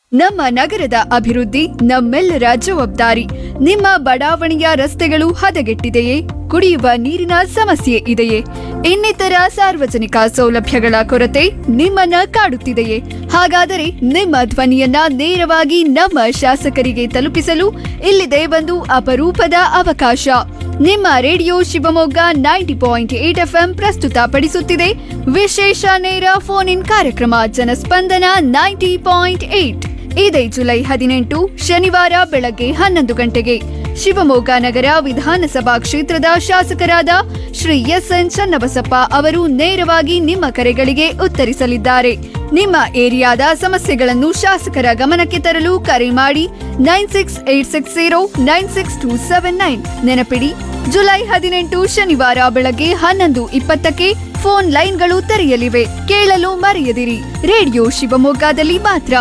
ನಮ್ಮ ನಗರದ ಅಭಿವೃದ್ಧಿ ನಮ್ಮೆಲ್ಲರ ಜವಾಬ್ದಾರಿ ನಿಮ್ಮ ಬಡಾವಣೆಯ ರಸ್ತೆಗಳು ಹದಗೆಟ್ಟಿದೆಯೇ ಕುಡಿಯುವ ನೀರಿನ ಸಮಸ್ಯೆ ಇದೆಯೇ ಇನ್ನಿತರ ಸಾರ್ವಜನಿಕ ಸೌಲಭ್ಯಗಳ ಕೊರತೆ ನಿಮ್ಮನ್ನ ಕಾಡುತ್ತಿದೆಯೇ ಹಾಗಾದರೆ ನಿಮ್ಮ ಧ್ವನಿಯನ್ನ ನೇರವಾಗಿ ನಮ್ಮ ಶಾಸಕರಿಗೆ ತಲುಪಿಸಲು ಇಲ್ಲಿದೆ ಒಂದು ಅಪರೂಪದ ಅವಕಾಶ ನಿಮ್ಮ radio Shivamogga ninety point eight FM ಪ್ರಸ್ತುತಪಡಿಸುತ್ತಿದೆ ವಿಶೇಷ ನೇರ ಫೋನ್ ಇನ್ ಕಾರ್ಯಕ್ರಮ ಜನಸ್ಪಂದನ ನೈಂಟಿ ಪಾಯಿಂಟ್ ಏಟ್ ಇದೇ ಜುಲೈ ಹದಿನೆಂಟು ಶನಿವಾರ ಬೆಳಗ್ಗೆ ಹನ್ನೊಂದು ಗಂಟೆಗೆ ಶಿವಮೊಗ್ಗ ನಗರ ವಿಧಾನಸಭಾ ಕ್ಷೇತ್ರದ ಶಾಸಕರಾದ ಶ್ರೀ ಎಸ್ ಎನ್ ಚನ್ನಬಸಪ್ಪ ಅವರು ನೇರವಾಗಿ ನಿಮ್ಮ ಕರೆಗಳಿಗೆ ಉತ್ತರಿಸಲಿದ್ದಾರೆ ನಿಮ್ಮ ಏರಿಯಾದ ಸಮಸ್ಯೆಗಳನ್ನು ಶಾಸಕರ ಗಮನಕ್ಕೆ ತರಲು ಕರೆ ಮಾಡಿ nine six eight six zero nine six two seven nine ನೆನಪಿಡಿ ಜುಲೈ ಹದಿನೆಂಟು ಶನಿವಾರ ಬೆಳಗ್ಗೆ ಹನ್ನೊಂದು ಇಪ್ಪತ್ತಕ್ಕೆ ಫೋನ್ ಲೈನ್ಗಳು ತೆರೆಯಲಿವೆ ಕೇಳಲು ಮರೆಯದಿರಿ ರೇಡಿಯೋ ಶಿವಮೊಗ್ಗದಲ್ಲಿ ಮಾತ್ರ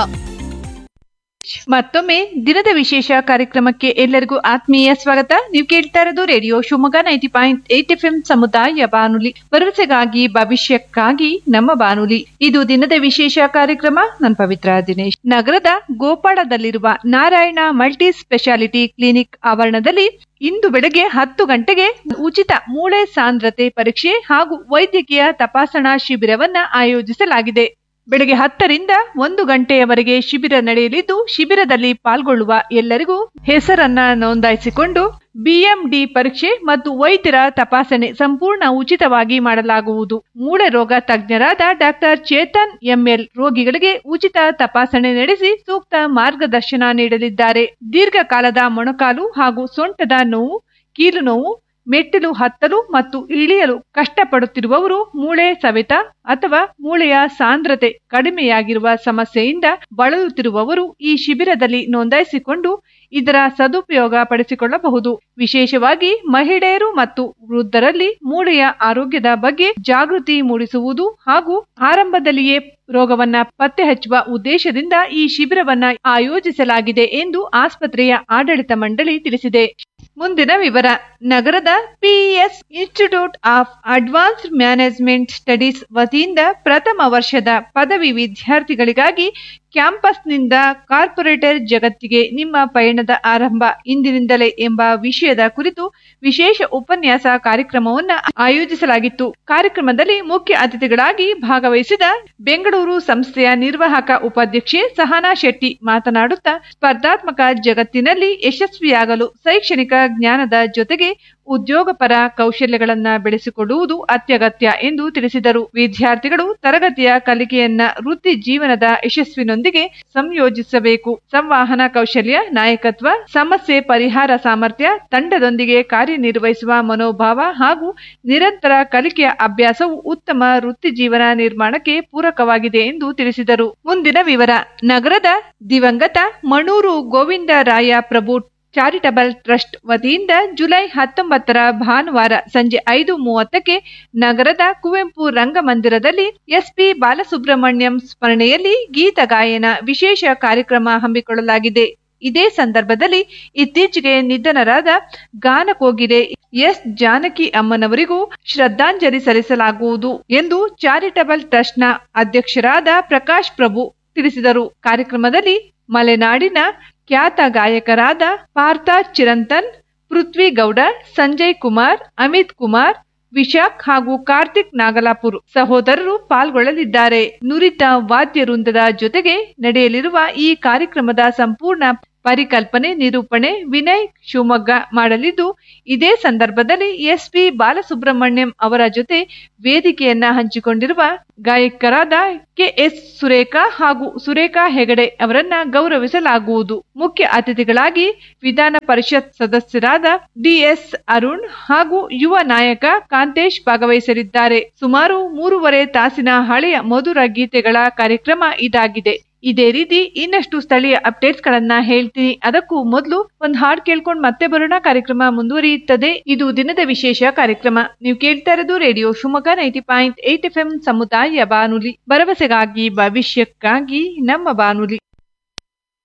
ಮತ್ತೊಮ್ಮೆ ದಿನದ ವಿಶೇಷ ಕಾರ್ಯಕ್ರಮಕ್ಕೆ ಎಲ್ಲರಿಗೂ ಆತ್ಮೀಯ ಸ್ವಾಗತ ನೀವು ಕೇಳ್ತಾ ಇರೋದು radio Shivamogga ninety point eight F M ಸಮುದಾಯ ಬಾನುಲಿ ಭರವಸೆಗಾಗಿ ಭವಿಷ್ಯಕ್ಕಾಗಿ ನಮ್ಮ ಬಾನುಲಿ ಇದು ದಿನದ ವಿಶೇಷ ಕಾರ್ಯಕ್ರಮ ನಾನು ಪವಿತ್ರ ದಿನೇಶ್ ನಗರದ ಗೋಪಾಳದಲ್ಲಿರುವ ನಾರಾಯಣ ಮಲ್ಟಿ ಸ್ಪೆಷಾಲಿಟಿ ಕ್ಲಿನಿಕ್ ಆವರಣದಲ್ಲಿ ಇಂದು ಬೆಳಗ್ಗೆ ಹತ್ತು ಗಂಟೆಗೆ ಉಚಿತ ಮೂಳೆ ಸಾಂದ್ರತೆ ಪರೀಕ್ಷೆ ಹಾಗೂ ವೈದ್ಯಕೀಯ ತಪಾಸಣಾ ಶಿಬಿರವನ್ನ ಆಯೋಜಿಸಲಾಗಿದೆ ಬೆಳಗ್ಗೆ ಹತ್ತರಿಂದ ಒಂದು ಗಂಟೆಯವರೆಗೆ ಶಿಬಿರ ನಡೆಯಲಿದ್ದು ಶಿಬಿರದಲ್ಲಿ ಪಾಲ್ಗೊಳ್ಳುವ ಎಲ್ಲರಿಗೂ ಹೆಸರನ್ನ ನೋಂದಾಯಿಸಿಕೊಂಡು ಬಿಎಂಡಿ ಪರೀಕ್ಷೆ ಮತ್ತು ವೈದ್ಯರ ತಪಾಸಣೆ ಸಂಪೂರ್ಣ ಉಚಿತವಾಗಿ ಮಾಡಲಾಗುವುದು ಮೂಳೆ ರೋಗ ತಜ್ಞರಾದ ಡಾಕ್ಟರ್ ಚೇತನ್ ಎಂಎಲ್ ರೋಗಿಗಳಿಗೆ ಉಚಿತ ತಪಾಸಣೆ ನಡೆಸಿ ಸೂಕ್ತ ಮಾರ್ಗದರ್ಶನ ನೀಡಲಿದ್ದಾರೆ ದೀರ್ಘಕಾಲದ ಮೊಣಕಾಲು ಹಾಗೂ ಸೊಂಟದ ನೋವು ಕೀಲು ನೋವು ಮೆಟ್ಟಿಲು ಹತ್ತಲು ಮತ್ತು ಇಳಿಯಲು ಕಷ್ಟಪಡುತ್ತಿರುವವರು ಮೂಳೆ ಸವೆತ ಅಥವಾ ಮೂಳೆಯ ಸಾಂದ್ರತೆ ಕಡಿಮೆಯಾಗಿರುವ ಸಮಸ್ಯೆಯಿಂದ ಬಳಲುತ್ತಿರುವವರು ಈ ಶಿಬಿರದಲ್ಲಿ ನೋಂದಾಯಿಸಿಕೊಂಡು ಇದರ ಸದುಪಯೋಗ ಪಡಿಸಿಕೊಳ್ಳಬಹುದು ವಿಶೇಷವಾಗಿ ಮಹಿಳೆಯರು ಮತ್ತು ವೃದ್ಧರಲ್ಲಿ ಮೂಳೆಯ ಆರೋಗ್ಯದ ಬಗ್ಗೆ ಜಾಗೃತಿ ಮೂಡಿಸುವುದು ಹಾಗೂ ಆರಂಭದಲ್ಲಿಯೇ ರೋಗವನ್ನ ಪತ್ತೆ ಹಚ್ಚುವ ಉದ್ದೇಶದಿಂದ ಈ ಶಿಬಿರವನ್ನ ಆಯೋಜಿಸಲಾಗಿದೆ ಎಂದು ಆಸ್ಪತ್ರೆಯ ಆಡಳಿತ ಮಂಡಳಿ ತಿಳಿಸಿದೆ ಮುಂದಿನ ವಿವರ ನಗರದ PES institute of advanced management studies ವತಿಯಿಂದ ಪ್ರಥಮ ವರ್ಷದ ಪದವಿ ವಿದ್ಯಾರ್ಥಿಗಳಿಗಾಗಿ ಕ್ಯಾಂಪಸ್ನಿಂದ ಕಾರ್ಪೊರೇಟರ್ ಜಗತ್ತಿಗೆ ನಿಮ್ಮ ಪಯಣದ ಆರಂಭ ಇಂದಿನಿಂದಲೇ ಎಂಬ ವಿಷಯದ ಕುರಿತು ವಿಶೇಷ ಉಪನ್ಯಾಸ ಕಾರ್ಯಕ್ರಮವನ್ನು ಆಯೋಜಿಸಲಾಗಿತ್ತು ಕಾರ್ಯಕ್ರಮದಲ್ಲಿ ಮುಖ್ಯ ಅತಿಥಿಗಳಾಗಿ ಭಾಗವಹಿಸಿದ ಬೆಂಗಳೂರು ಸಂಸ್ಥೆಯ ನಿರ್ವಾಹಕ ಉಪಾಧ್ಯಕ್ಷೆ ಸಹನಾ ಶೆಟ್ಟಿ ಮಾತನಾಡುತ್ತಾ ಸ್ಪರ್ಧಾತ್ಮಕ ಜಗತ್ತಿನಲ್ಲಿ ಯಶಸ್ವಿಯಾಗಲು ಶೈಕ್ಷಣಿಕ ಜ್ಞಾನದ ಜೊತೆಗೆ ಉದ್ಯೋಗಪರ ಕೌಶಲ್ಯಗಳನ್ನ ಬೆಳೆಸಿಕೊಳ್ಳುವುದು ಅತ್ಯಗತ್ಯ ಎಂದು ತಿಳಿಸಿದರು ವಿದ್ಯಾರ್ಥಿಗಳು ತರಗತಿಯ ಕಲಿಕೆಯನ್ನ ವೃತ್ತಿ ಜೀವನದ ಯಶಸ್ವಿನೊಂದಿಗೆ ಸಂಯೋಜಿಸಬೇಕು ಸಂವಹನ ಕೌಶಲ್ಯ ನಾಯಕತ್ವ ಸಮಸ್ಯೆ ಪರಿಹಾರ ಸಾಮರ್ಥ್ಯ ತಂಡದೊಂದಿಗೆ ಕಾರ್ಯನಿರ್ವಹಿಸುವ ಮನೋಭಾವ ಹಾಗೂ ನಿರಂತರ ಕಲಿಕೆಯ ಅಭ್ಯಾಸವು ಉತ್ತಮ ವೃತ್ತಿ ಜೀವನ ನಿರ್ಮಾಣಕ್ಕೆ ಪೂರಕವಾಗಿದೆ ಎಂದು ತಿಳಿಸಿದರು ಮುಂದಿನ ವಿವರ ನಗರದ ದಿವಂಗತ ಮಣೂರು ಗೋವಿಂದರಾಯ ಪ್ರಭು ಚಾರಿಟಬಲ್ ಟ್ರಸ್ಟ್ ವತಿಯಿಂದ ಜುಲೈ ಹತ್ತೊಂಬತ್ತರ ಭಾನುವಾರ ಸಂಜೆ ಐದು ಮೂವತ್ತಕ್ಕೆ ನಗರದ ಕುವೆಂಪು ರಂಗಮಂದಿರದಲ್ಲಿ ಎಸ್ಪಿ ಬಾಲಸುಬ್ರಹ್ಮಣ್ಯಂ ಸ್ಮರಣೆಯಲ್ಲಿ ಗೀತ ಗಾಯನ ವಿಶೇಷ ಕಾರ್ಯಕ್ರಮ ಹಮ್ಮಿಕೊಳ್ಳಲಾಗಿದೆ ಇದೇ ಸಂದರ್ಭದಲ್ಲಿ ಇತ್ತೀಚೆಗೆ ನಿಧನರಾದ ಗಾನಕೋಗಿಲೆ ಎಸ್ ಜಾನಕಿ ಅಮ್ಮನವರಿಗೂ ಶ್ರದ್ಧಾಂಜಲಿ ಸಲ್ಲಿಸಲಾಗುವುದು ಎಂದು ಚಾರಿಟಬಲ್ ಟ್ರಸ್ಟ್ನ ಅಧ್ಯಕ್ಷರಾದ ಪ್ರಕಾಶ್ ಪ್ರಭು ತಿಳಿಸಿದರು ಕಾರ್ಯಕ್ರಮದಲ್ಲಿ ಮಲೆನಾಡಿನ ಖ್ಯಾತ ಗಾಯಕರಾದ ಪಾರ್ಥ ಚಿರಂತನ್ ಪೃಥ್ವಿ ಗೌಡ ಸಂಜಯ್ ಕುಮಾರ್ ಅಮಿತ್ ಕುಮಾರ್ ವಿಶಾಖ್ ಹಾಗೂ ಕಾರ್ತಿಕ್ ನಾಗಲಾಪುರ್ ಸಹೋದರರು ಪಾಲ್ಗೊಳ್ಳಲಿದ್ದಾರೆ ನುರಿತ ವಾದ್ಯ ವೃಂದದ ಜೊತೆಗೆ ನಡೆಯಲಿರುವ ಈ ಕಾರ್ಯಕ್ರಮದ ಸಂಪೂರ್ಣ ಪರಿಕಲ್ಪನೆ ನಿರೂಪಣೆ ವಿನಯ್ ಶಿವಮೊಗ್ಗ ಮಾಡಲಿದ್ದು ಇದೇ ಸಂದರ್ಭದಲ್ಲಿ ಎಸ್ಪಿ ಬಾಲಸುಬ್ರಹ್ಮಣ್ಯಂ ಅವರ ಜೊತೆ ವೇದಿಕೆಯನ್ನ ಹಂಚಿಕೊಂಡಿರುವ ಗಾಯಕರಾದ ಕೆಎಸ್ ಸುರೇಖಾ ಹಾಗೂ ಸುರೇಖಾ ಹೆಗಡೆ ಅವರನ್ನ ಗೌರವಿಸಲಾಗುವುದು ಮುಖ್ಯ ಅತಿಥಿಗಳಾಗಿ ವಿಧಾನ ಪರಿಷತ್ ಸದಸ್ಯರಾದ ಡಿಎಸ್ ಅರುಣ್ ಹಾಗೂ ಯುವ ನಾಯಕ ಕಾಂತೇಶ್ ಭಾಗವಹಿಸಲಿದ್ದಾರೆ ಸುಮಾರು ಮೂರುವರೆ ತಾಸಿನ ಹಳೆಯ ಮಧುರ ಗೀತೆಗಳ ಕಾರ್ಯಕ್ರಮ ಇದಾಗಿದೆ ಇದೇ ರೀತಿ ಇನ್ನಷ್ಟು ಸ್ಥಳೀಯ ಅಪ್ಡೇಟ್ಸ್ ಗಳನ್ನ ಹೇಳ್ತೀನಿ ಅದಕ್ಕೂ ಮೊದಲು ಒಂದ್ ಹಾಡ್ ಕೇಳ್ಕೊಂಡ್ ಮತ್ತೆ ಬರೋಣ ಕಾರ್ಯಕ್ರಮ ಮುಂದುವರಿಯುತ್ತದೆ ಇದು ದಿನದ ವಿಶೇಷ ಕಾರ್ಯಕ್ರಮ ನೀವು ಕೇಳ್ತಾ ಇರೋದು radio Shivamogga ninety point eight F M ಸಮುದಾಯ ಬಾನುಲಿ ಭರವಸೆಗಾಗಿ ಭವಿಷ್ಯಕ್ಕಾಗಿ ನಮ್ಮ ಬಾನುಲಿ